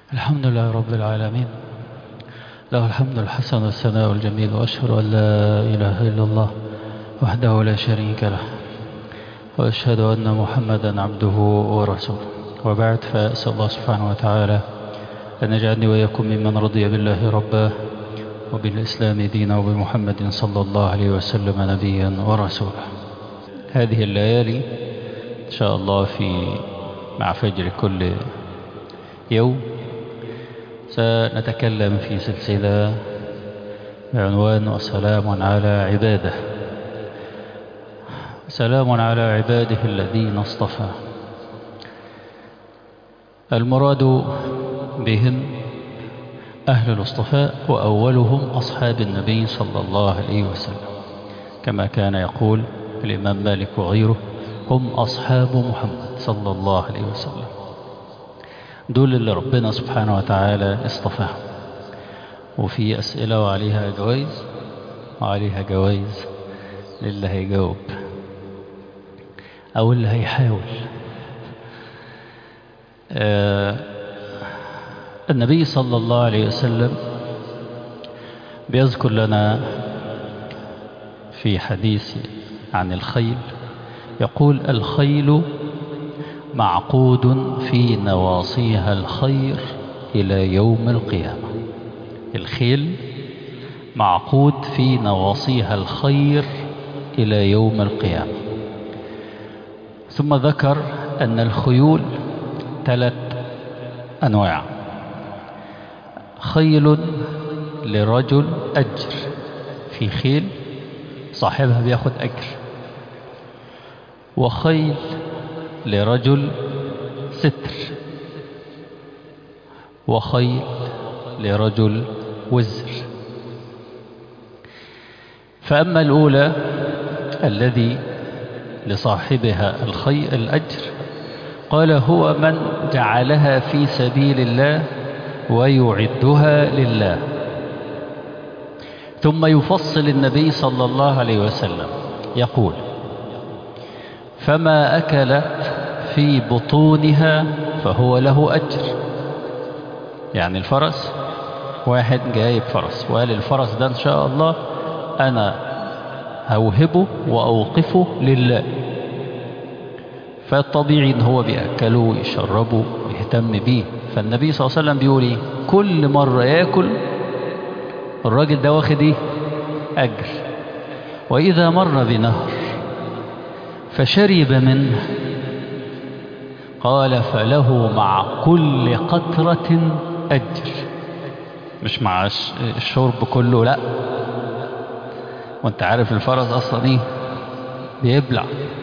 الحمد لله رب العالمين له الحمد الحسن والثناء الجميل وأشهد أن لا إله إلا الله وحده لا شريك له وأشهد أن محمدا عبده ورسوله وبعد فأسأل الله سبحانه وتعالى أن يجعلني وإياكم ممن رضي بالله ربا وبالإسلام دينا وبمحمد صلى الله عليه وسلم نبيا ورسولا هذه الليالي إن شاء الله في مع فجر كل يوم سنتكلم في سلسلة بعنوان وسلام على عباده سلام على عباده الذين اصطفى المراد بهم أهل الاصطفاء وأولهم أصحاب النبي صلى الله عليه وسلم كما كان يقول الإمام مالك وغيره هم أصحاب محمد صلى الله عليه وسلم دول اللي ربنا سبحانه وتعالى اصطفاهم وفي أسئلة وعليها جوائز وعليها جوائز للي هيجاوب أو اللي هيحاول آه النبي صلى الله عليه وسلم بيذكر لنا في حديث عن الخيل يقول الخيل معقود في نواصيها الخير إلى يوم القيامة الخيل معقود في نواصيها الخير إلى يوم القيامة ثم ذكر أن الخيول ثلاث أنواع خيل لرجل أجر في خيل صاحبها بياخد أجر وخيل لرجل ستر وخيل لرجل وزر فأما الأولى الذي لصاحبها الخي الأجر قال هو من جعلها في سبيل الله ويعدها لله ثم يفصل النبي صلى الله عليه وسلم يقول فما أكلت في بطونها فهو له أجر يعني الفرس واحد جايب فرس وقال الفرس ده إن شاء الله أنا هوهبه وأوقفه لله فالطبيعي إن هو بيأكله ويشربه ويهتم بيه فالنبي صلى الله عليه وسلم بيقول إيه كل مرة يأكل الراجل ده واخد إيه أجر وإذا مر بنهر فشرب منه قال فله مع كل قطرة أجر مش مع الشرب كله لا وانت عارف الفرس أصلا ايه بيبلع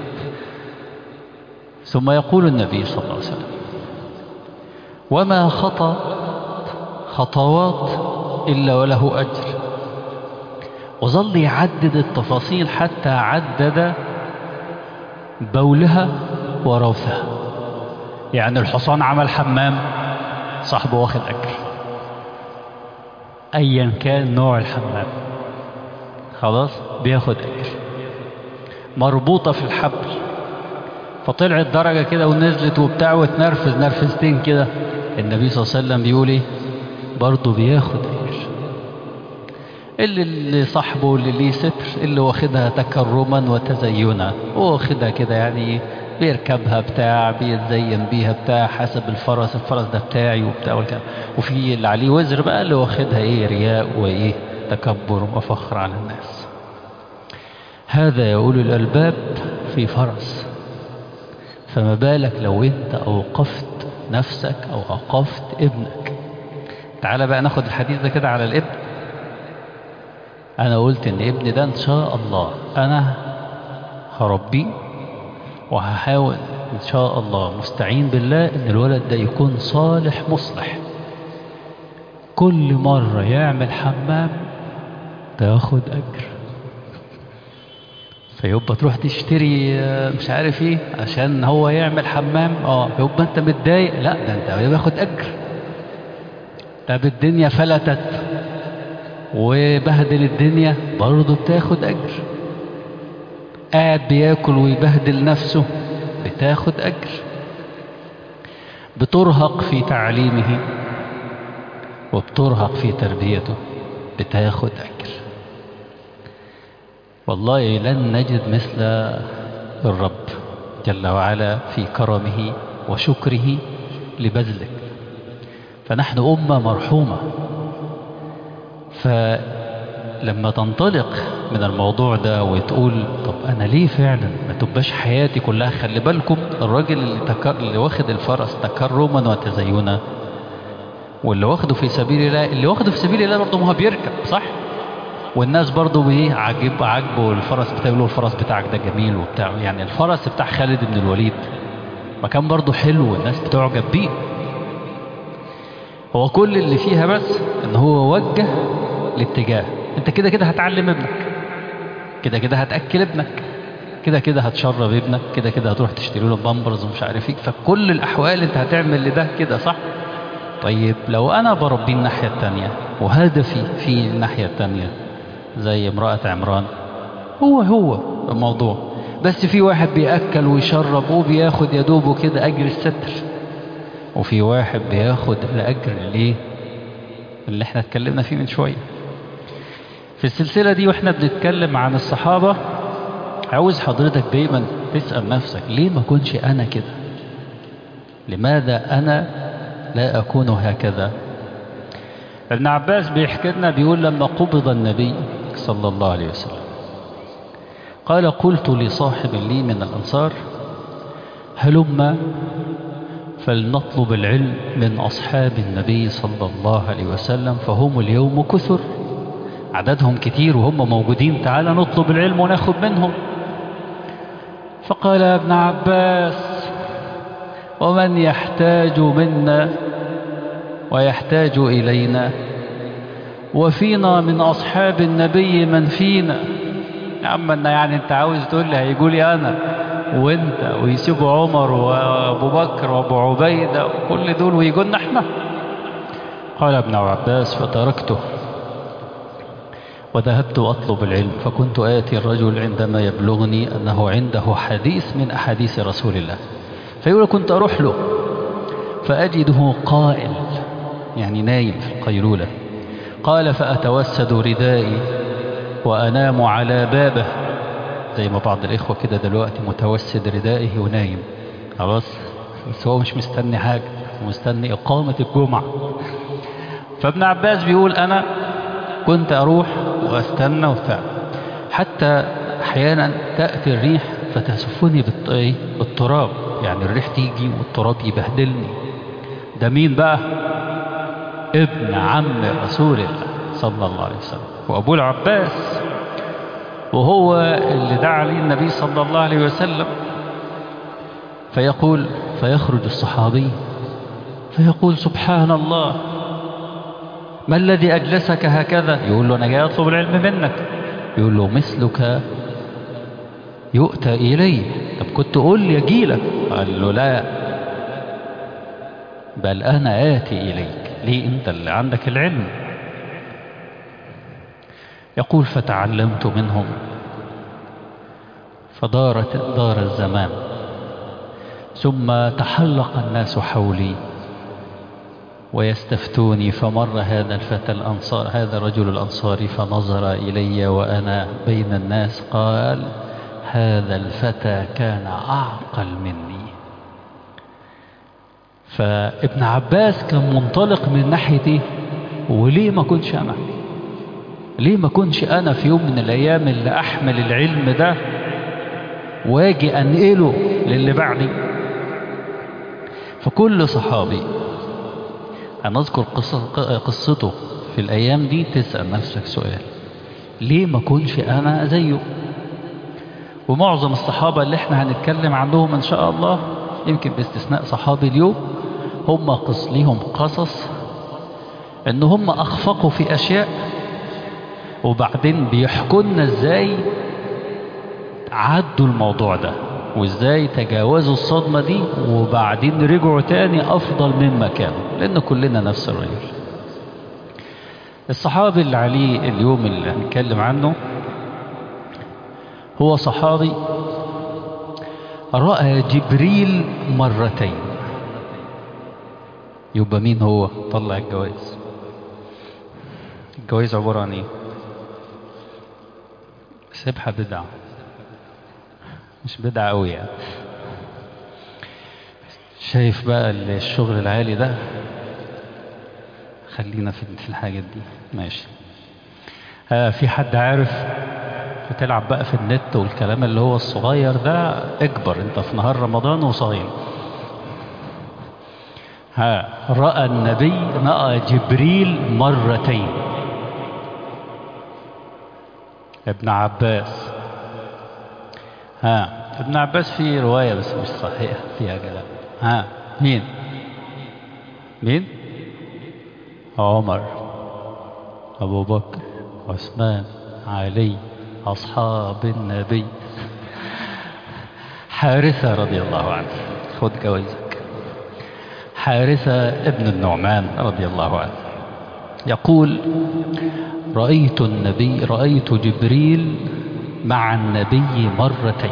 ثم يقول النبي صلى الله عليه وسلم وما خطى خطوات إلا وله أجر وظل يعدد التفاصيل حتى عدد بولها وروثها يعني الحصان عمل حمام صاحبه واخد أجر أيا كان نوع الحمام خلاص بياخد أجر مربوطة في الحبل فطلعت درجة كده ونزلت وبتاع وتنرفز نرفزتين كده النبي صلى الله عليه وسلم بيقول ايه برضه بياخد أجر اللي اللي صاحبه اللي ليه ستر اللي واخدها تكرما وتزينا واخدها كده يعني بيركبها بتاع بيتزين بيها بتاع حسب الفرس الفرس ده بتاعي وبتاع والكلام وفي اللي عليه وزر بقى اللي واخدها ايه رياء وايه تكبر وفخر على الناس هذا يا أولي الألباب في فرس فما بالك لو انت أوقفت نفسك أو أوقفت ابنك تعال بقى ناخد الحديث ده كده على الابن أنا قلت إن ابني ده إن شاء الله أنا هربيه وهحاول إن شاء الله مستعين بالله إن الولد ده يكون صالح مصلح كل مرة يعمل حمام تاخد أجر فيبقى تروح تشتري مش عارف ايه عشان هو يعمل حمام اه يبقى انت متضايق لا ده انت بياخد اجر طب الدنيا فلتت وبهدل الدنيا برضه بتاخد اجر قاعد بياكل ويبهدل نفسه بتاخد اجر بترهق في تعليمه وبترهق في تربيته بتاخد أجر والله لن نجد مثل الرب جل وعلا في كرمه وشكره لبذلك فنحن أمة مرحومة فلما تنطلق من الموضوع ده وتقول طب أنا ليه فعلا ما تبقاش حياتي كلها خلي بالكم الراجل اللي, تكر... اللي واخد الفرس تكرما وتزينا واللي واخده في سبيل الله اللي واخده في سبيل الله برضه ما هو بيركب صح والناس برضه ايه عاجب عاجبه الفرس بتاعه يقولوا الفرس بتاعك ده جميل وبتاع يعني الفرس بتاع خالد بن الوليد مكان برضه حلو الناس بتعجب بيه هو كل اللي فيها بس ان هو وجه الاتجاه انت كده كده هتعلم ابنك كده كده هتاكل ابنك كده كده هتشرب ابنك كده كده هتروح تشتري له بامبرز ومش عارف ايه فكل الاحوال انت هتعمل لده كده صح طيب لو انا بربيه الناحيه الثانيه وهدفي في الناحيه الثانيه زي امراه عمران هو هو الموضوع بس في واحد بياكل ويشرب وبياخد يا دوبه كده اجر الستر وفي واحد بياخد الاجر ليه اللي احنا اتكلمنا فيه من شويه في السلسله دي واحنا بنتكلم عن الصحابه عاوز حضرتك دايما تسال نفسك ليه ما كنش انا كده لماذا انا لا اكون هكذا ابن عباس بيحكي لنا بيقول لما قبض النبي صلى الله عليه وسلم قال قلت لصاحب لي من الانصار هلم فلنطلب العلم من أصحاب النبي صلى الله عليه وسلم فهم اليوم كثر عددهم كتير وهم موجودين تعالى نطلب العلم وناخد منهم فقال ابن عباس ومن يحتاج منا ويحتاج إلينا وفينا من أصحاب النبي من فينا يا عم يعني انت عاوز تقول لي هيقول لي انا وانت ويسيبوا عمر وابو بكر وابو عبيده وكل دول ويجونا احنا قال ابن عباس فتركته وذهبت اطلب العلم فكنت اتي الرجل عندما يبلغني انه عنده حديث من احاديث رسول الله فيقول كنت اروح له فاجده قائل يعني نايم في القيلوله قال فاتوسد ردائي وانام على بابه زي ما بعض الإخوة كده دلوقتي متوسد ردائه ونايم خلاص بس هو مش مستني حاجة مستني إقامة الجمعة فابن عباس بيقول أنا كنت أروح وأستنى وبتاع حتى أحيانا تأتي الريح فتسفني بالتراب يعني الريح تيجي والتراب يبهدلني ده مين بقى ابن عم رسول الله صلى الله عليه وسلم وأبو العباس وهو اللي دعا عليه النبي صلى الله عليه وسلم فيقول فيخرج الصحابي فيقول سبحان الله ما الذي أجلسك هكذا يقول له أنا جاي أطلب العلم منك يقول له مثلك يؤتى إلي طب كنت قول لي أجيلك قال له لا بل أنا آتي إليك ليه أنت اللي عندك العلم يقول فتعلمت منهم فدارت دار الزمان ثم تحلق الناس حولي ويستفتوني فمر هذا الفتى الأنصار هذا الرجل الأنصاري فنظر إلي وأنا بين الناس قال هذا الفتى كان أعقل مني فابن عباس كان منطلق من ناحية وليه ما كنتش أنا ليه ما كنتش أنا في يوم من الأيام اللي أحمل العلم ده واجي أنقله للي بعدي فكل صحابي هنذكر قصته في الأيام دي تسأل نفسك سؤال ليه ما كنش أنا زيه ومعظم الصحابة اللي احنا هنتكلم عنهم إن شاء الله يمكن باستثناء صحابي اليوم هم قص ليهم قصص ان هم اخفقوا في اشياء وبعدين بيحكوا لنا ازاي عدوا الموضوع ده وازاي تجاوزوا الصدمة دي وبعدين رجعوا تاني افضل مما كانوا لان كلنا نفس الرجل الصحابي اللي عليه اليوم اللي هنتكلم عنه هو صحابي رأى جبريل مرتين يبقى مين هو طلع الجواز الجواز عبارة عن ايه سبحة بدعة مش بدعة قوي يعني شايف بقى الشغل العالي ده خلينا في في الحاجات دي ماشي آه في حد عارف بتلعب بقى في النت والكلام اللي هو الصغير ده اكبر انت في نهار رمضان وصايم ها رأى النبي رأى جبريل مرتين ابن عباس ها ابن عباس في رواية بس مش صحيحة فيها كلام ها مين مين عمر أبو بكر عثمان علي أصحاب النبي حارثة رضي الله عنه خد جوائزك حارثة ابن النعمان رضي الله عنه يقول رأيت النبي رأيت جبريل مع النبي مرتين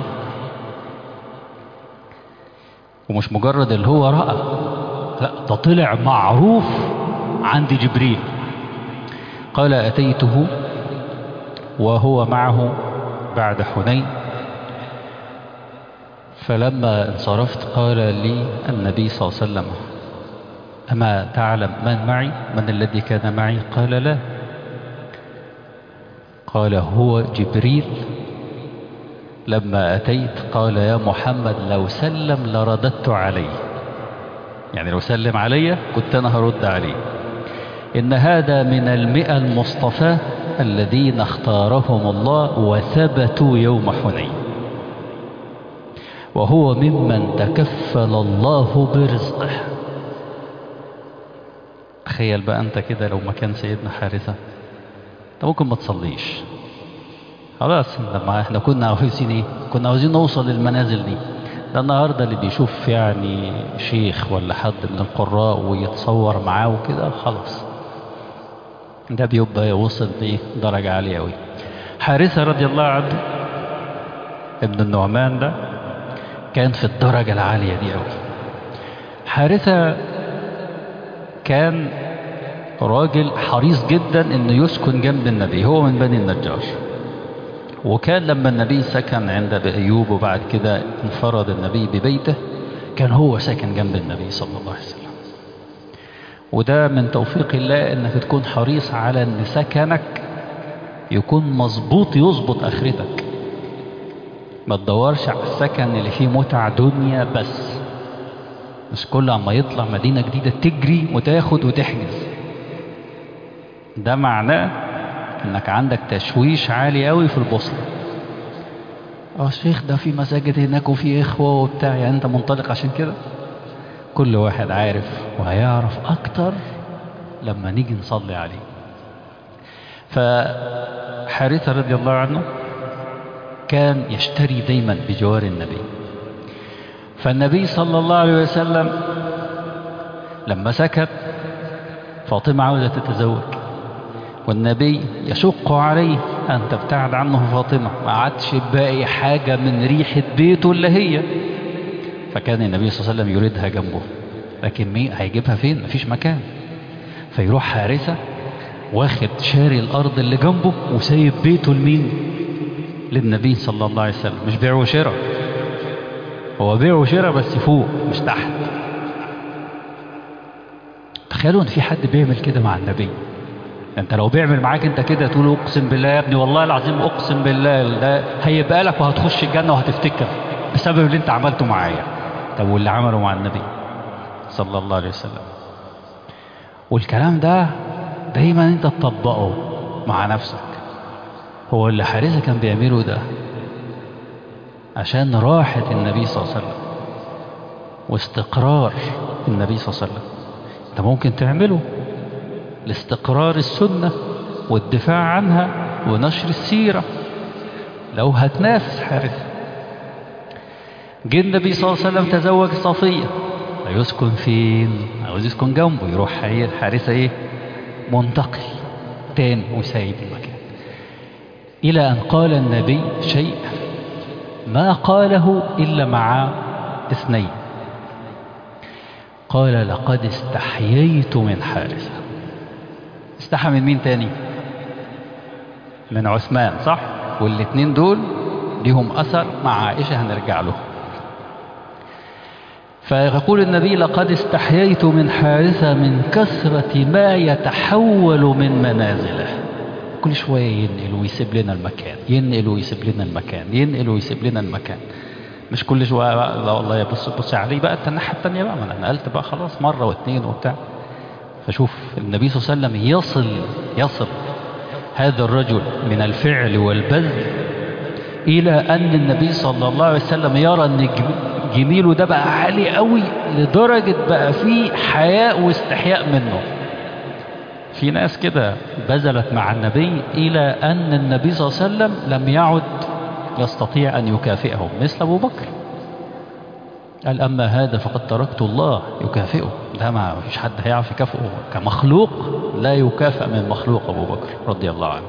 ومش مجرد اللي هو رأى لا ده طلع معروف عند جبريل قال أتيته وهو معه بعد حنين فلما انصرفت قال لي النبي صلى الله عليه وسلم أما تعلم من معي من الذي كان معي قال لا قال هو جبريل لما أتيت قال يا محمد لو سلم لرددت عليه يعني لو سلم علي كنت أنا هرد عليه إن هذا من المئة المصطفى الذين اختارهم الله وثبتوا يوم حنين وهو ممن تكفل الله برزقه تخيل بقى أنت كده لو مكان سيدنا حارثة أنت ممكن ما تصليش خلاص لما احنا كنا عاوزين ايه كنا عاوزين نوصل للمنازل دي ده النهارده اللي بيشوف يعني شيخ ولا حد من القراء ويتصور معاه وكده خلاص ده بيبقى وصل لايه درجه عاليه قوي حارثه رضي الله عنه ابن النعمان ده كان في الدرجه العاليه دي قوي حارثه كان راجل حريص جدا انه يسكن جنب النبي هو من بني النجار وكان لما النبي سكن عند أيوب وبعد كده انفرد النبي ببيته كان هو ساكن جنب النبي صلى الله عليه وسلم وده من توفيق الله انك تكون حريص على ان سكنك يكون مظبوط يظبط اخرتك ما تدورش على السكن اللي فيه متع دنيا بس مش كل عما يطلع مدينة جديدة تجري وتاخد وتحجز ده معناه انك عندك تشويش عالي قوي في البوصلة اه شيخ ده في مساجد هناك وفي اخوة وبتاع يعني انت منطلق عشان كده كل واحد عارف وهيعرف اكتر لما نيجي نصلي عليه فحارثة رضي الله عنه كان يشتري دايما بجوار النبي فالنبي صلى الله عليه وسلم لما سكت فاطمة عاوزة تتزوج والنبي يشق عليه أن تبتعد عنه فاطمة ما عادش باقي حاجة من ريحة بيته اللي هي فكان النبي صلى الله عليه وسلم يريدها جنبه لكن مين هيجيبها فين مفيش مكان فيروح حارثة واخد شاري الأرض اللي جنبه وسايب بيته لمين للنبي صلى الله عليه وسلم مش بيع وشراء هو بيع وشراء بس فوق مش تحت تخيلوا ان في حد بيعمل كده مع النبي انت لو بيعمل معاك انت كده تقول اقسم بالله يا ابني والله العظيم اقسم بالله ده هيبقى لك وهتخش الجنه وهتفتكر بسبب اللي انت عملته معايا طب واللي عمله مع النبي صلى الله عليه وسلم والكلام ده دايما انت تطبقه مع نفسك هو اللي حارثه كان بيعمله ده عشان راحة النبي صلى الله عليه وسلم واستقرار النبي صلى الله عليه وسلم انت ممكن تعمله لاستقرار السنة والدفاع عنها ونشر السيرة لو هتنافس حارثة جه النبي صلى الله عليه وسلم تزوج صفية هيسكن فين عاوز يسكن جنبه يروح حارثة ايه منتقل تاني وسايب المكان إلى أن قال النبي شيء ما قاله إلا مع اثنين قال لقد استحييت من حارثة استحى من مين تاني من عثمان صح والاتنين دول ليهم أثر مع عائشة هنرجع له فيقول النبي لقد استحييت من حارثة من كثرة ما يتحول من منازله كل شوية ينقل ويسيب لنا المكان ينقل ويسيب لنا المكان ينقل ويسيب لنا المكان مش كل شوية بقى لا والله بص بص عليه بقى انت الناحية التانية بقى ما انا نقلت بقى خلاص مرة واثنين وبتاع فشوف النبي صلى الله عليه وسلم يصل يصل هذا الرجل من الفعل والبذل إلى أن النبي صلى الله عليه وسلم يرى أن جميله ده بقى عالي قوي لدرجة بقى فيه حياء واستحياء منه في ناس كده بذلت مع النبي إلى أن النبي صلى الله عليه وسلم لم يعد يستطيع أن يكافئهم مثل أبو بكر قال أما هذا فقد تركت الله يكافئه ده ما فيش حد هيعرف يكافئه كمخلوق لا يكافئ من مخلوق أبو بكر رضي الله عنه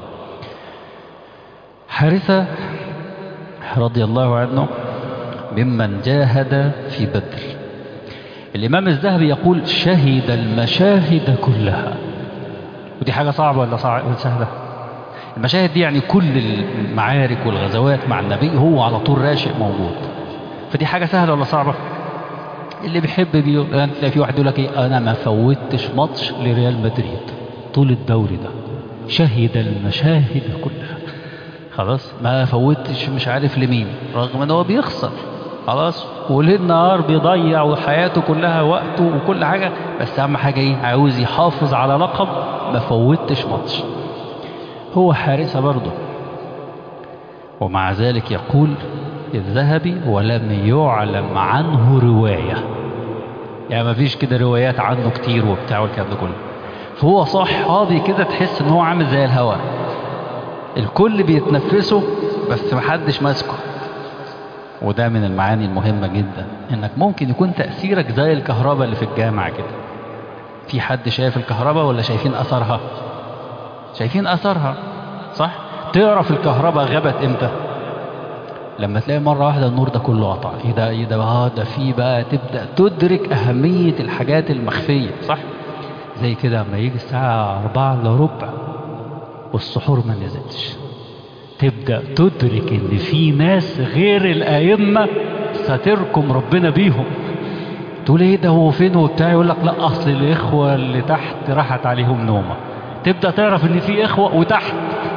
حارثة رضي الله عنه ممن جاهد في بدر الإمام الذهبي يقول شهد المشاهد كلها ودي حاجة صعبة ولا صعبة ولا سهلة المشاهد دي يعني كل المعارك والغزوات مع النبي هو على طول راشق موجود فدي حاجة سهلة ولا صعبة اللي بيحب بيقول يعني تلاقي في واحد يقول لك ايه انا ما فوتش ماتش لريال مدريد طول الدوري ده شهد المشاهد كلها خلاص ما فوتش مش عارف لمين رغم ان هو بيخسر خلاص وليل نهار بيضيع وحياته كلها وقته وكل حاجة بس اهم حاجة ايه عاوز يحافظ على لقب ما فوتش ماتش هو حارسة برضه ومع ذلك يقول الذهبي ولم يعلم عنه رواية يعني ما فيش كده روايات عنه كتير وبتاع والكلام ده كله فهو صحابي كده تحس ان هو عامل زي الهواء الكل بيتنفسه بس محدش ماسكه وده من المعاني المهمة جدا انك ممكن يكون تأثيرك زي الكهرباء اللي في الجامعة كده في حد شايف الكهرباء ولا شايفين أثرها شايفين أثرها صح تعرف الكهرباء غابت امتى لما تلاقي مرة واحدة النور ده كله قطع ايه ده ايه ده اه ده في بقى تبدأ تدرك أهمية الحاجات المخفية صح زي كده لما يجي الساعة أربعة إلا ربع والسحور ما نزلش تبدأ تدرك ان في ناس غير الأئمة ستركم ربنا بيهم تقول ايه ده هو فين وبتاع يقول لك لا اصل الاخوة اللي تحت راحت عليهم نومة تبدأ تعرف ان في اخوة وتحت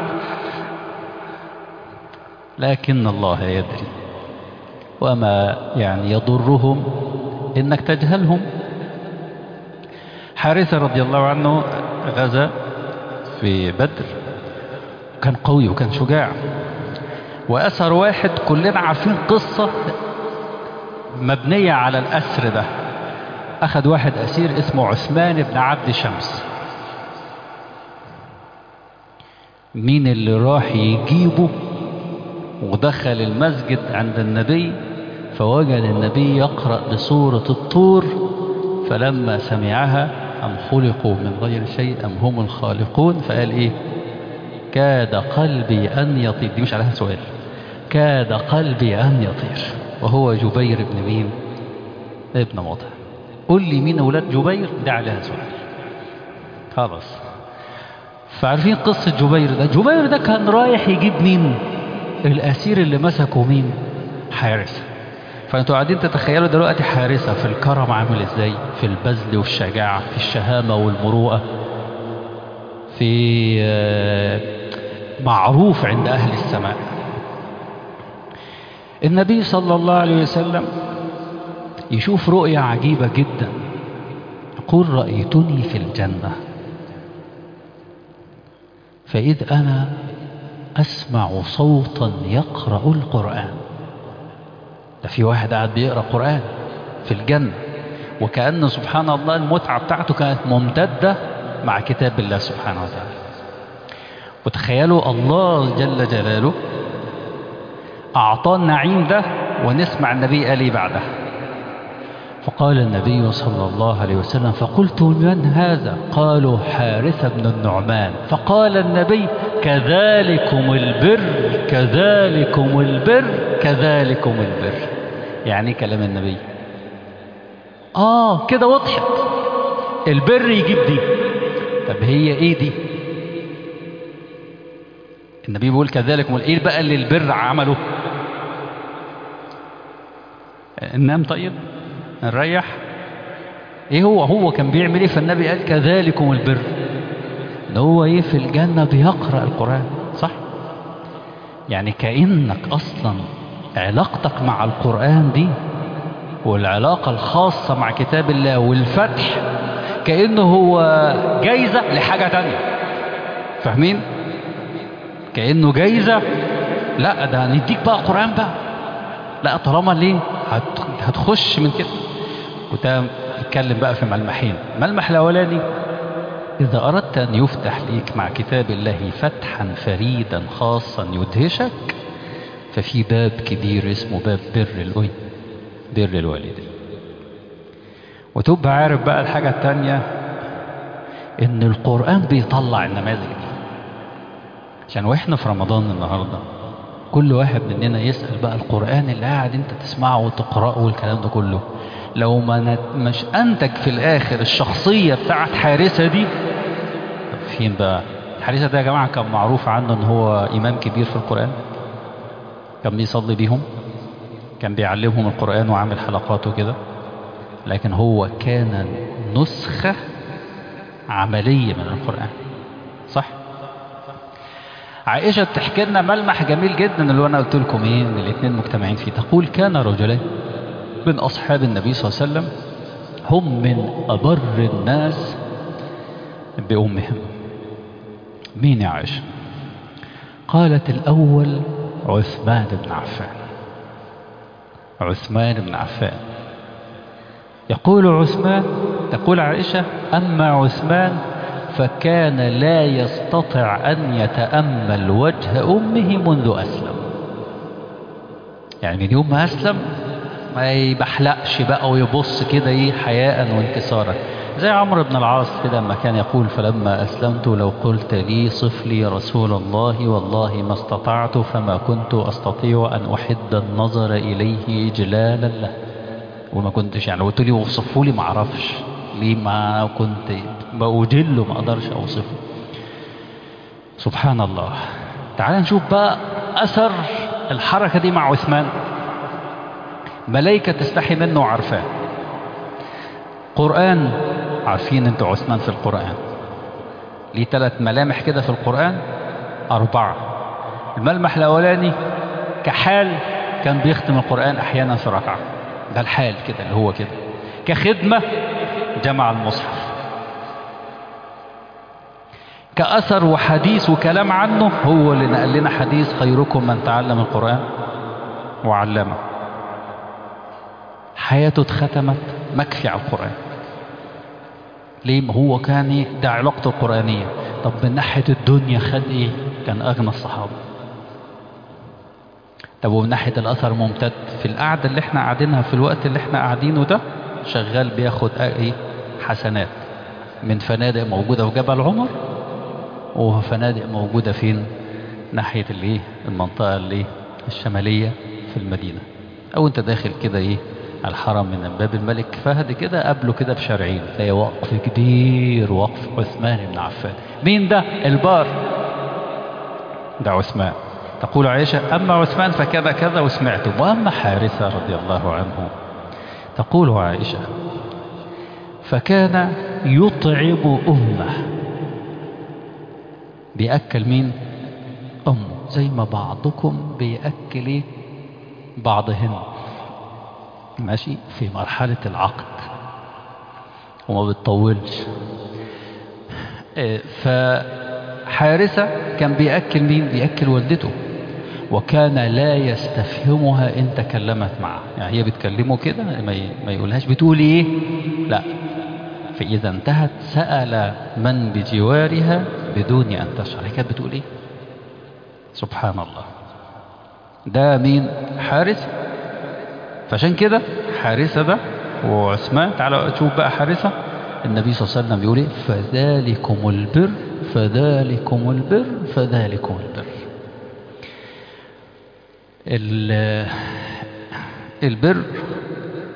لكن الله يدري وما يعني يضرهم انك تجهلهم حارثة رضي الله عنه غزا في بدر كان قوي وكان شجاع وأسر واحد كلنا عارفين قصة مبنية على الأسر ده أخذ واحد أسير اسمه عثمان بن عبد شمس مين اللي راح يجيبه ودخل المسجد عند النبي فوجد النبي يقرأ بسورة الطور فلما سمعها أم خلقوا من غير شيء أم هم الخالقون فقال إيه كاد قلبي أن يطير دي مش عليها سؤال كاد قلبي أن يطير وهو جبير بن مين ابن مطع قل لي مين أولاد جبير ده عليها سؤال خلاص فعارفين قصة جبير ده جبير ده كان رايح يجيب مين الأسير اللي مسكه مين حارثة فانتوا قاعدين تتخيلوا دلوقتي حارثة في الكرم عامل ازاي في البذل والشجاعة في الشهامة والمروءة في معروف عند أهل السماء النبي صلى الله عليه وسلم يشوف رؤية عجيبة جدا يقول رأيتني في الجنة فإذ أنا أسمع صوتا يقرأ القرآن ده في واحد قاعد بيقرأ قرآن في الجنة وكأن سبحان الله المتعة بتاعته كانت ممتدة مع كتاب الله سبحانه وتعالى وتخيلوا الله جل جلاله أعطاه النعيم ده ونسمع النبي قال ايه بعده فقال النبي صلى الله عليه وسلم فقلت من هذا قالوا حارثة بن النعمان فقال النبي كذلكم البر كذلكم البر كذلكم البر يعني كلام النبي آه كده وضحت البر يجيب دي طب هي ايه دي النبي بيقول كذلك ايه بقى اللي البر عمله ننام طيب نريح ايه هو هو كان بيعمل ايه فالنبي قال كذلكم البر ان هو ايه في الجنة بيقرأ القرآن صح يعني كأنك اصلا علاقتك مع القرآن دي والعلاقة الخاصة مع كتاب الله والفتح كأنه هو جايزة لحاجة تانية فاهمين كأنه جايزة لا ده نديك بقى قرآن بقى لا طالما ليه هتخش من كده كنت اتكلم بقى في ملمحين الملمح الاولاني اذا اردت ان يفتح ليك مع كتاب الله فتحا فريدا خاصا يدهشك ففي باب كبير اسمه باب بر الأي بر الوالدين وتبقى عارف بقى الحاجة التانية ان القرآن بيطلع النماذج دي عشان واحنا في رمضان النهاردة كل واحد مننا يسأل بقى القرآن اللي قاعد انت تسمعه وتقرأه والكلام ده كله لو ما نت... مش انتج في الاخر الشخصية بتاعت حارسة دي طب فين بقى حارسة ده يا جماعة كان معروف عنه ان هو امام كبير في القرآن كان بيصلي بيهم كان بيعلمهم القرآن وعامل حلقات وكده لكن هو كان نسخة عملية من القرآن صح عائشة بتحكي لنا ملمح جميل جدا اللي انا قلت لكم ايه ان الاثنين مجتمعين فيه تقول كان رجلين من اصحاب النبي صلى الله عليه وسلم هم من ابر الناس بامهم مين يا عائشة قالت الاول عثمان بن عفان عثمان بن عفان يقول عثمان تقول عائشة أما عثمان فكان لا يستطع أن يتأمل وجه أمه منذ أسلم يعني من يوم ما أسلم ما يبحلقش بقى ويبص كده ايه حياء وانكسارا زي عمرو بن العاص كده لما كان يقول فلما أسلمت لو قلت لي صف لي رسول الله والله ما استطعت فما كنت أستطيع أن أحد النظر إليه إجلالا له وما كنتش يعني لو قلت لي وصفوا لي ما اعرفش ليه ما كنت بأجله ما اقدرش اوصفه سبحان الله تعال نشوف بقى اثر الحركة دي مع عثمان ملايكة تستحي منه وعارفاه قرآن عارفين انتوا عثمان في القرآن ليه ثلاث ملامح كده في القرآن أربعة الملمح الأولاني كحال كان بيختم القرآن أحيانا في ركعة ده الحال كده اللي هو كده كخدمة جمع المصحف كأثر وحديث وكلام عنه هو اللي نقل لنا حديث خيركم من تعلم القرآن وعلمه حياته اتختمت مكفي على القرآن ليه ما هو كان ايه ده علاقته القرآنية طب من ناحية الدنيا خد ايه كان أغنى الصحابة طب ومن ناحية الأثر ممتد في القعدة اللي احنا قاعدينها في الوقت اللي احنا قاعدينه ده شغال بياخد ايه حسنات من فنادق موجودة في جبل عمر وفنادق موجودة فين ناحية الايه المنطقة اللي الشمالية في المدينة او انت داخل كده ايه على الحرم من باب الملك فهد كده قبله كده بشارعين تلاقي وقف كبير وقف عثمان بن عفان مين ده البار ده عثمان تقول عائشة أما عثمان فكذا كذا وسمعته وأما حارثة رضي الله عنه تقول عائشة فكان يطعم أمه بيأكل مين أمه زي ما بعضكم بيأكل إيه؟ بعضهن ماشي في مرحلة العقد وما بتطولش فحارثة كان بيأكل مين بيأكل والدته وكان لا يستفهمها إن تكلمت معه يعني هي بتكلمه كده ما يقولهاش بتقول إيه لا فإذا انتهت سأل من بجوارها بدون أن تشعر هي كانت بتقول إيه سبحان الله ده مين حارث فعشان كده حارثة ده وعثمان تعالوا تشوف بقى حارثة النبي صلى الله عليه وسلم بيقول ايه فذلكم البر فذلكم البر فذلكم البر البر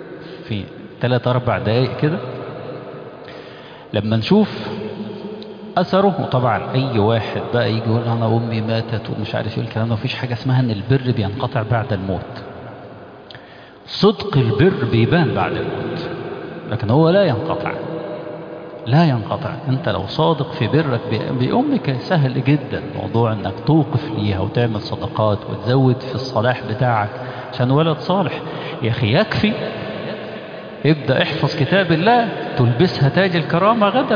في ثلاث اربع دقائق كده لما نشوف أثره وطبعا أي واحد بقى يجي يقول أنا أمي ماتت ومش عارف إيه الكلام ده مفيش حاجة اسمها إن البر بينقطع بعد الموت صدق البر بيبان بعد الموت لكن هو لا ينقطع لا ينقطع انت لو صادق في برك بأمك سهل جدا موضوع انك توقف ليها وتعمل صدقات وتزود في الصلاح بتاعك عشان ولد صالح يا اخي يكفي ابدأ احفظ كتاب الله تلبسها تاج الكرامة غدا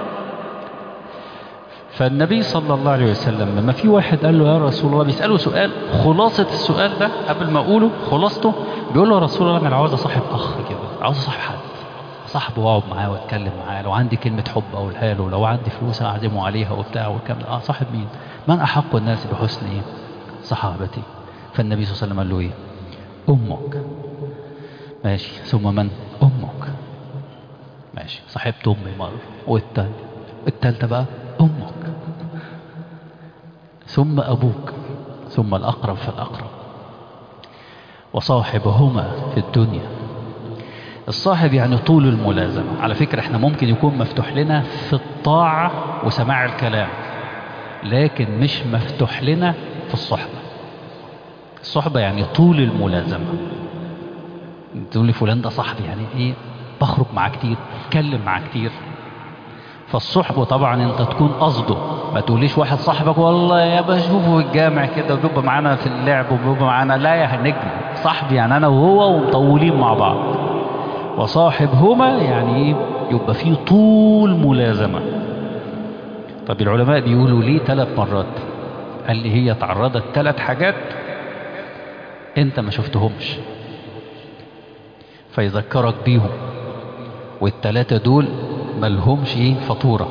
فالنبي صلى الله عليه وسلم لما في واحد قال له يا رسول الله بيسأله سؤال خلاصة السؤال ده قبل ما أقوله خلاصته بيقول له يا رسول الله أنا عاوز أصاحب أخ كده عاوز أصاحب حد صاحبه واقعد معاه واتكلم معاه لو عندي كلمة حب أقولها له لو عندي فلوس أعزمه عليها وبتاع والكلام ده اه صاحب مين؟ من أحق الناس بحسن إيه؟ صحابتي فالنبي صلى الله عليه وسلم قال له إيه؟ أمك ماشي ثم من؟ أمك ماشي صاحبت أمي مرة والتالتة التالتة بقى أمك ثم أبوك ثم الأقرب فالأقرب وصاحبهما في الدنيا الصاحب يعني طول الملازمة على فكرة احنا ممكن يكون مفتوح لنا في الطاعة وسماع الكلام لكن مش مفتوح لنا في الصحبة الصحبة يعني طول الملازمة تقول لي فلان ده صاحبي يعني ايه بخرج معاه كتير اتكلم معاه كتير فالصحبة طبعا انت تكون قصده ما تقوليش واحد صاحبك والله يا بشوفه في الجامع كده وبيبقى معانا في اللعب وبيبقى معانا لا يا نجم صاحبي يعني انا وهو ومطولين مع بعض وصاحبهما يعني ايه يبقى فيه طول ملازمة طب العلماء بيقولوا ليه ثلاث مرات قال لي هي تعرضت ثلاث حاجات انت ما شفتهمش فيذكرك بيهم والثلاثة دول ملهمش ايه فطورة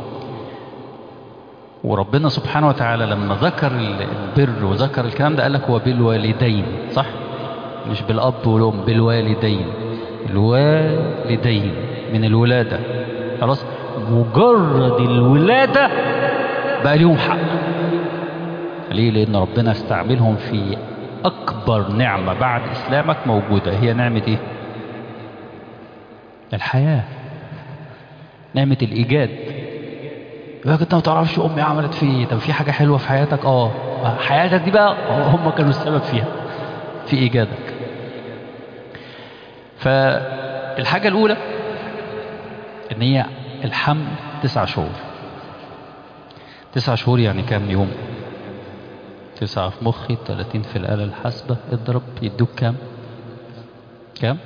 وربنا سبحانه وتعالى لما ذكر البر وذكر الكلام ده قال لك هو بالوالدين صح مش بالأب والأم بالوالدين الوالدين من الولادة خلاص مجرد الولادة بقى ليهم حق ليه لأن ربنا استعملهم في أكبر نعمة بعد إسلامك موجودة هي نعمة إيه الحياة نعمة الإيجاد يقول انت ما تعرفش امي عملت في ايه طب في حاجه حلوه في حياتك اه حياتك دي بقى هم كانوا السبب فيها في ايجادك فالحاجه الاولى ان هي الحمل تسع شهور تسع شهور يعني كام يوم تسعة في مخي 30 في الآلة الحاسبة اضرب يدوك كام كام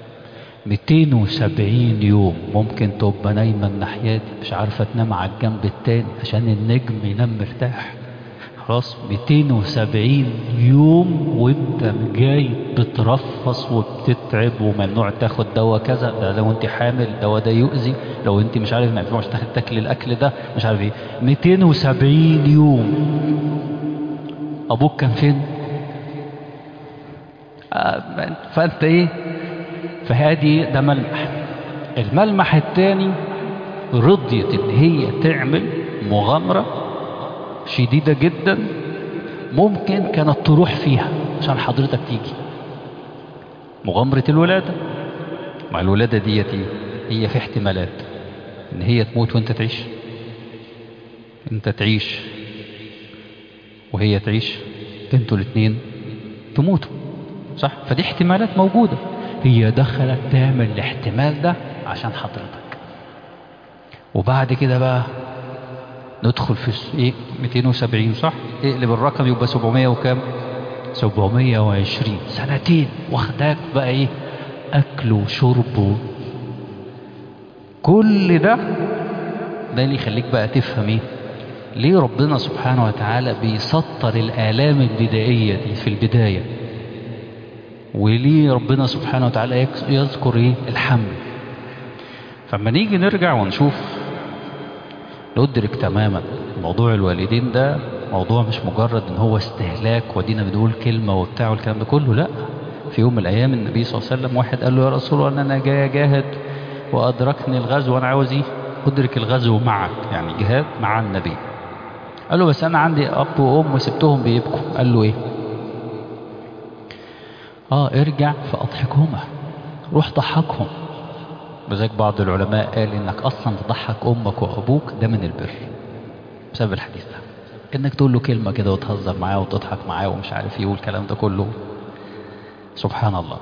270 يوم ممكن تبقى نايمة الناحية دي مش عارفة تنام على الجنب التاني عشان النجم ينام مرتاح خلاص 270 يوم وانت جاي بترفص وبتتعب وممنوع تاخد دواء كذا ده لو انت حامل الدواء ده يؤذي لو انت مش عارف ما ينفعش تاخد تاكل الاكل ده مش عارف ايه 270 يوم ابوك كان فين آه فانت ايه فهذه ده ملمح الملمح الثاني رضيت ان هي تعمل مغامرة شديدة جدا ممكن كانت تروح فيها عشان حضرتك تيجي مغامرة الولادة مع الولادة ديتي هي في احتمالات ان هي تموت وانت تعيش انت تعيش وهي تعيش انتوا الاثنين تموتوا صح فدي احتمالات موجودة هي دخلت تعمل الاحتمال ده عشان حضرتك وبعد كده بقى ندخل في ايه 270 صح اقلب الرقم يبقى 700 وكام 720 سنتين واخداك بقى ايه اكل وشرب كل ده ده اللي يخليك بقى تفهم ايه ليه ربنا سبحانه وتعالى بيسطر الآلام البدائية دي في البداية وليه ربنا سبحانه وتعالى يذكر ايه الحمل فما نيجي نرجع ونشوف ندرك تماما موضوع الوالدين ده موضوع مش مجرد ان هو استهلاك ودينا بنقول كلمة وبتاع والكلام ده كله لا في يوم من الايام النبي صلى الله عليه وسلم واحد قال له يا رسول الله انا جاي اجاهد وادركني الغزو وانا عاوز ايه ادرك الغزو معك يعني جهاد مع النبي قال له بس انا عندي اب وام وسبتهم بيبكوا قال له ايه اه ارجع فاضحكهما روح ضحكهم وذلك بعض العلماء قال انك اصلا تضحك امك وابوك ده من البر بسبب الحديث ده انك تقول له كلمه كده وتهزر معاه وتضحك معاه ومش عارف ايه والكلام ده كله سبحان الله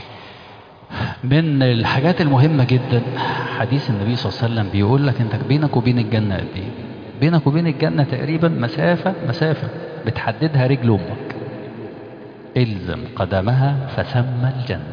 من الحاجات المهمة جدا حديث النبي صلى الله عليه وسلم بيقول لك انت بينك وبين الجنة قد ايه بينك وبين الجنة تقريبا مسافة مسافة بتحددها رجل امك الزم قدمها فثم الجنة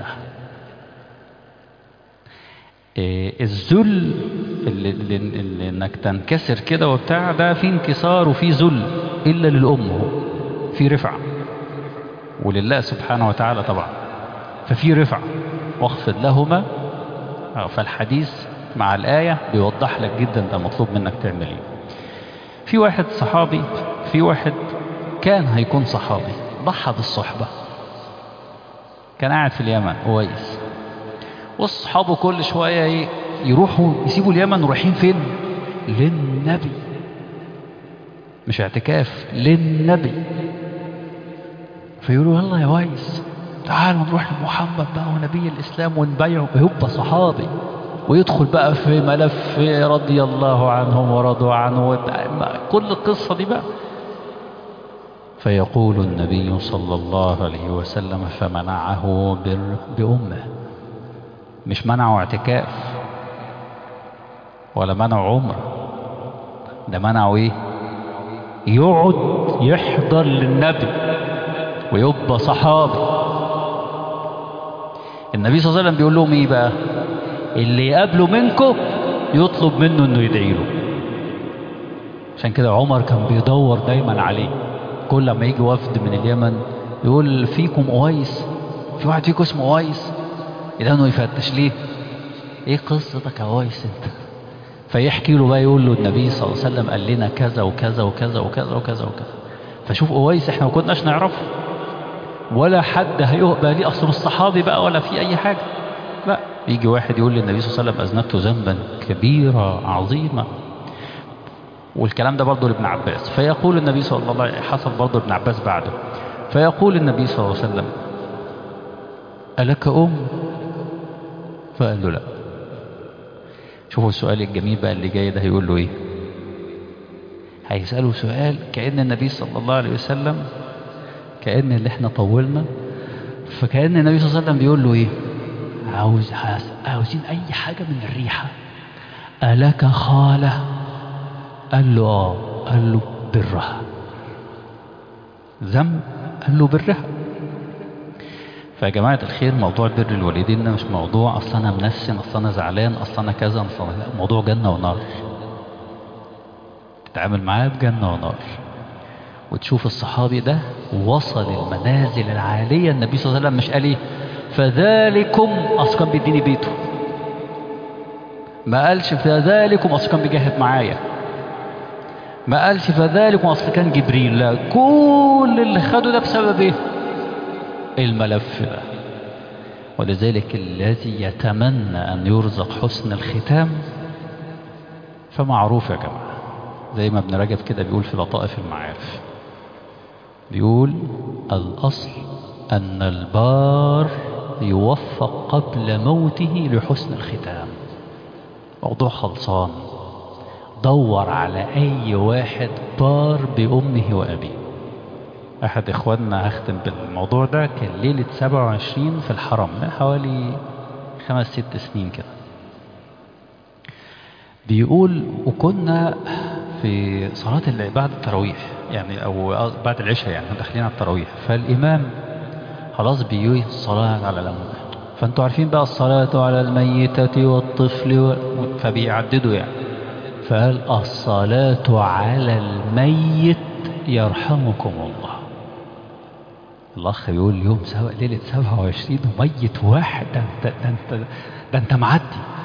إيه الذل اللي, اللي, اللي انك تنكسر كده وبتاع ده في انكسار وفي ذل الا للام هو في رفعه ولله سبحانه وتعالى طبعا ففي رفعه واخفض لهما فالحديث مع الآية بيوضح لك جدا ده مطلوب منك تعمل ايه في واحد صحابي في واحد كان هيكون صحابي ضحى بالصحبة كان قاعد في اليمن كويس واصحابه كل شوية ايه يروحوا يسيبوا اليمن ورايحين فين للنبي مش اعتكاف للنبي فيقولوا يلا يا ويس تعالوا نروح لمحمد بقى ونبي الإسلام ونبيعه يبقى صحابي ويدخل بقى في ملف رضي الله عنهم ورضوا عنه كل القصة دي بقى فيقول النبي صلى الله عليه وسلم فمنعه بأمه مش منعه اعتكاف ولا منعه عمره ده منعه ايه يقعد يحضر للنبي ويبقى صحابي النبي صلى الله عليه وسلم بيقول لهم ايه بقى اللي يقابله منكم يطلب منه انه يدعي له عشان كده عمر كان بيدور دايما عليه كل ما يجي وفد من اليمن يقول فيكم اويس في واحد فيكم اسمه اويس اذا انه يفتش ليه ايه قصتك يا اويس انت فيحكي له بقى يقول له النبي صلى الله عليه وسلم قال لنا كذا وكذا وكذا وكذا وكذا وكذا فشوف اويس احنا ما كناش نعرفه ولا حد هيبقى ليه اصل الصحابي بقى ولا في اي حاجه لا يجي واحد يقول للنبي صلى الله عليه وسلم اذنبت ذنبا كبيرا عظيما والكلام ده برضه لابن عباس فيقول النبي صلى الله عليه وسلم حصل برضه ابن عباس بعده فيقول النبي صلى الله عليه وسلم ألك أم فقال له لا شوفوا السؤال الجميل بقى اللي جاي ده هيقول له ايه هيسأله سؤال كأن النبي صلى الله عليه وسلم كأن اللي احنا طولنا فكأن النبي صلى الله عليه وسلم بيقول له ايه عاوز عاوزين اي حاجة من الريحة ألك خالة قال له اه قال له برها ذنب قال له برها فيا جماعة الخير موضوع بر الوالدين ده مش موضوع أصل أنا منسن أصل أنا زعلان أصل أنا كذا أصل أنا لا موضوع جنة ونار تتعامل معاه بجنة ونار وتشوف الصحابي ده وصل المنازل العالية النبي صلى الله عليه وسلم مش قال ايه فذلكم أصل كان بيديني بيته ما قالش فذلكم أصل كان بيجاهد معايا ما قالش فذلكم أصل كان جبريل لا كل اللي خده ده بسبب ايه الملف ده ولذلك الذي يتمنى أن يرزق حسن الختام فمعروف يا جماعة زي ما ابن رجب كده بيقول في لطائف المعارف بيقول الأصل أن البار يوفق قبل موته لحسن الختام موضوع خلصان دور على أي واحد بار بأمه وأبيه أحد إخواننا هختم بالموضوع ده كان ليلة 27 في الحرم من حوالي خمس ست سنين كده بيقول وكنا في صلاة بعد التراويح يعني أو بعد العشاء يعني داخلين على التراويح فالإمام خلاص بيقول الصلاة على الأموات فأنتوا عارفين بقى الصلاة على الميتة والطفل و... فبيعددوا يعني فقال الصلاة على الميت يرحمكم الله الأخ بيقول يوم سوا ليلة 27 وميت واحد ده انت ده انت ده انت معدي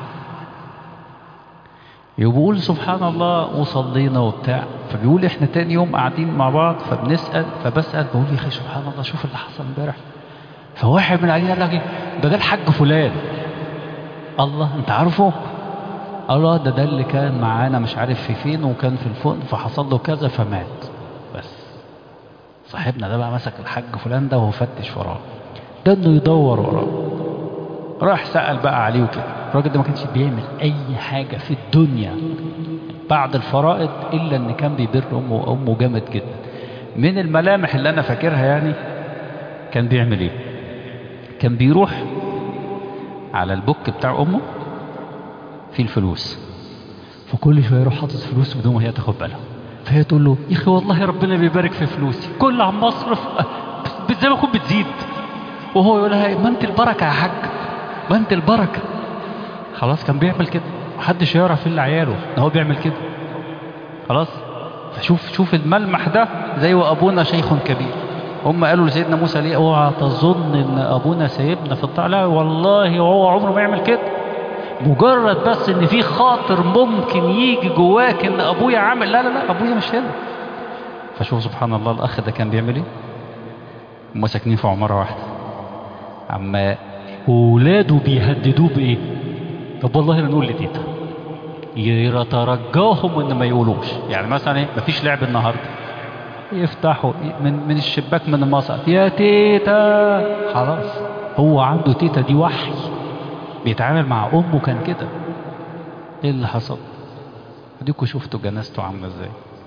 بيقول سبحان الله وصلينا وبتاع فبيقول احنا تاني يوم قاعدين مع بعض فبنسأل فبسأل بقول يا اخي سبحان الله شوف اللي حصل امبارح فواحد من العيال قال لك ده ده الحاج فلان الله انت عارفه الله ده ده اللي كان معانا مش عارف في فين وكان في الفندق فحصل له كذا فمات بس صاحبنا ده بقى مسك الحاج فلان ده وهو فتش وراه ده انه يدور وراه راح سأل بقى عليه وكده الراجل ده ما كانش بيعمل أي حاجة في الدنيا بعد الفرائض إلا إن كان بيبر أمه وأمه جامد جدا من الملامح اللي أنا فاكرها يعني كان بيعمل إيه كان بيروح على البوك بتاع أمه فيه الفلوس فكل شوية يروح حاطط فلوس بدون ما هي تاخد بالها فهي تقول له يا أخي والله ربنا بيبارك في فلوسي كل عم أصرف زي ما أكون بتزيد وهو يقول لها ما أنت البركة يا حاج ما أنت البركة خلاص كان بيعمل كده محدش يعرف إلا عياله إن هو بيعمل كده خلاص فشوف شوف الملمح ده زي وأبونا شيخ كبير هم قالوا لسيدنا موسى ليه اوعى تظن ان ابونا سايبنا في الطاعه لا والله وهو عمره ما يعمل كده مجرد بس ان في خاطر ممكن يجي جواك ان ابويا عامل لا لا لا ابويا مش هنا فشوف سبحان الله الاخ ده كان بيعمل ايه هم ساكنين في عماره واحده اما ولاده بيهددوه بايه طب والله لا نقول لتيتا يترجاهم ان ما يقولوش يعني مثلا ايه مفيش لعب النهارده يفتحوا من من الشباك من المصعد يا تيتا خلاص هو عنده تيتا دي وحي بيتعامل مع امه كان كده ايه اللي حصل اديكوا شفتوا جنازته عامله ازاي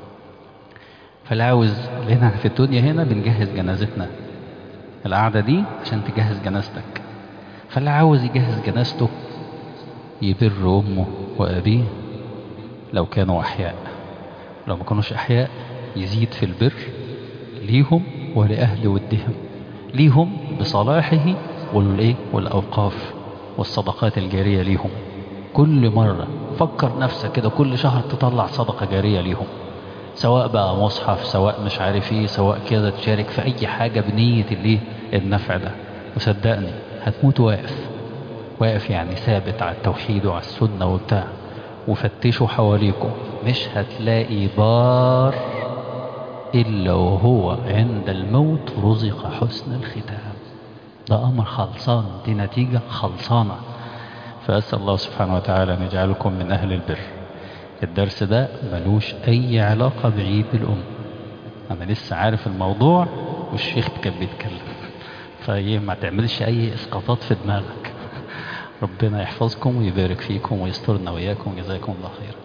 فالعاوز لنا في الدنيا هنا بنجهز جنازتنا القعده دي عشان تجهز جنازتك فاللي عاوز يجهز جنازته يبر امه وابيه لو كانوا احياء لو ما كانوش احياء يزيد في البر ليهم ولأهل ودهم ليهم بصلاحه والإيه والأوقاف والصدقات الجارية ليهم كل مرة فكر نفسك كده كل شهر تطلع صدقة جارية ليهم سواء بقى مصحف سواء مش عارف ايه سواء كده تشارك في اي حاجة بنية الايه النفع ده وصدقني هتموت واقف واقف يعني ثابت على التوحيد وعلى السنة وبتاع وفتشوا حواليكم مش هتلاقي بار إلا وهو عند الموت رزق حسن الختام ده أمر خلصان دي نتيجة خلصانة فأسأل الله سبحانه وتعالى أن يجعلكم من أهل البر الدرس ده ملوش أي علاقة بعيد الأم أنا لسه عارف الموضوع والشيخ كان بيتكلم فإيه ما تعملش أي إسقاطات في دماغك ربنا يحفظكم ويبارك فيكم ويسترنا وإياكم جزاكم الله خيرا